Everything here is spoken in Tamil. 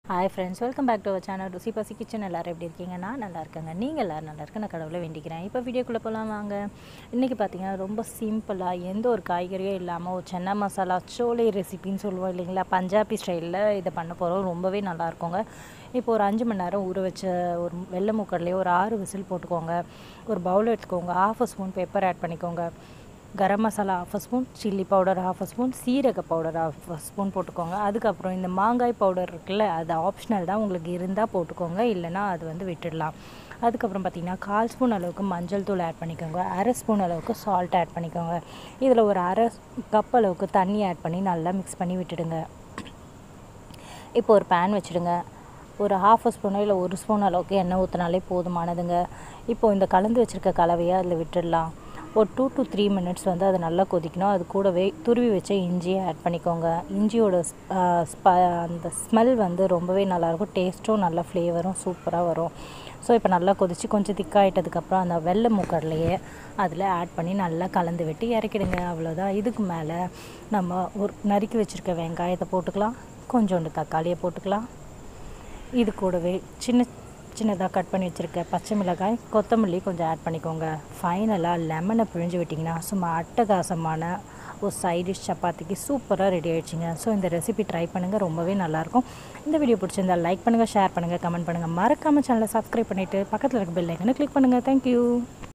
hi friends welcome back to our channel Rusi Pasi kitchen எல்லோரும் எப்படி இருக்கீங்க நான் நல்லா இருக்கேங்க நீங்கள் எல்லோரும் நல்லா இருக்க நான் கடவுளை வேண்டிக்கிறேன் இப்போ வீடியோக்குள்ளே போகலாம் வாங்க இன்றைக்கி பார்த்தீங்கன்னா ரொம்ப சிம்பிளாக எந்த ஒரு காய்கறியும் இல்லாமல் ஒரு சென்னா மசாலா சோலை ரெசிபின்னு சொல்லுவோம் இல்லைங்களா பஞ்சாபி ஸ்டைலில் இதை பண்ண போகிறோம் ரொம்பவே நல்லா இருக்குங்க இப்போ ஒரு அஞ்சு மணி நேரம் ஊற வச்ச ஒரு வெள்ளை மூக்கடலையே ஒரு ஆறு விசில் போட்டுக்கோங்க ஒரு பவுல் எடுத்துக்கோங்க ஹாஃப் ஸ்பூன் பெப்பர் ஆட் பண்ணிக்கோங்க garam masala half spoon chilli powder half spoon சீரக பவுடர் ஹாஃப் ஸ்பூன் போட்டுக்கோங்க அதுக்கப்புறம் இந்த மாங்காய் பவுடர் இருக்குல்ல அது ஆப்ஷனல் தான் உங்களுக்கு இருந்தால் போட்டுக்கோங்க இல்லைனா அது வந்து விட்டுடலாம் அதுக்கப்புறம் பார்த்திங்கன்னா கால் ஸ்பூன் அளவுக்கு மஞ்சள் தூள் ஆட் பண்ணிக்கோங்க அரை ஸ்பூன் அளவுக்கு சால்ட் ஆட் பண்ணிக்கோங்க இதில் ஒரு அரை கப் அளவுக்கு தண்ணி ஆட் பண்ணி நல்லா மிக்ஸ் பண்ணி விட்டுடுங்க இப்போ ஒரு பேன் வச்சுடுங்க ஒரு ஹாஃப் ஸ்பூனோ இல்லை ஒரு ஸ்பூன் அளவுக்கு எண்ணெய் ஊற்றினாலே போதுமானதுங்க இப்போது இந்த கலந்து வச்சுருக்க கலவையை அதில் விட்டுடலாம் ஒரு டூ டு த்ரீ மினிட்ஸ் வந்து அது நல்லா கொதிக்கணும் அது கூடவே துருவி வச்ச இஞ்சியை ஆட் பண்ணிக்கோங்க இஞ்சியோட ஸ்ப அந்த ஸ்மெல் வந்து ரொம்பவே நல்லாயிருக்கும் டேஸ்ட்டும் நல்ல ஃப்ளேவரும் சூப்பராக வரும் ஸோ இப்போ நல்லா கொதித்து கொஞ்சம் திக்காயிட்டதுக்கப்புறம் அந்த வெள்ளை மூக்கடலையே அதில் ஆட் பண்ணி நல்லா கலந்து விட்டு இறக்கிடுங்க அவ்வளோதான் இதுக்கு மேலே நம்ம ஒரு நறுக்கி வச்சுருக்க வெங்காயத்தை போட்டுக்கலாம் கொஞ்சோண்டு தக்காளியை போட்டுக்கலாம் இது கூடவே சின்ன சின்னதாக கட் பண்ணி வச்சுருக்க பச்சை மிளகாய் கொத்தமல்லி கொஞ்சம் ஆட் பண்ணிக்கோங்க ஃபைனலாக லெமனை பிழிஞ்சு விட்டிங்கன்னா சும்மா அட்டகாசமான ஒரு சைடிஷ் சப்பாத்திக்கு சூப்பராக ரெடி ஆகிடுச்சிங்க ஸோ இந்த ரெசிபி ட்ரை பண்ணுங்கள் ரொம்பவே நல்லாயிருக்கும் இந்த வீடியோ பிடிச்சிருந்தால் லைக் பண்ணுங்கள் ஷேர் பண்ணுங்கள் கமெண்ட் பண்ணுங்கள் மறக்காமல் சேனலை சப்ஸ்கிரைப் பண்ணிவிட்டு பக்கத்தில் இருக்க பெல் ஐக்கனை கிளிக் பண்ணுங்கள் தேங்க்யூ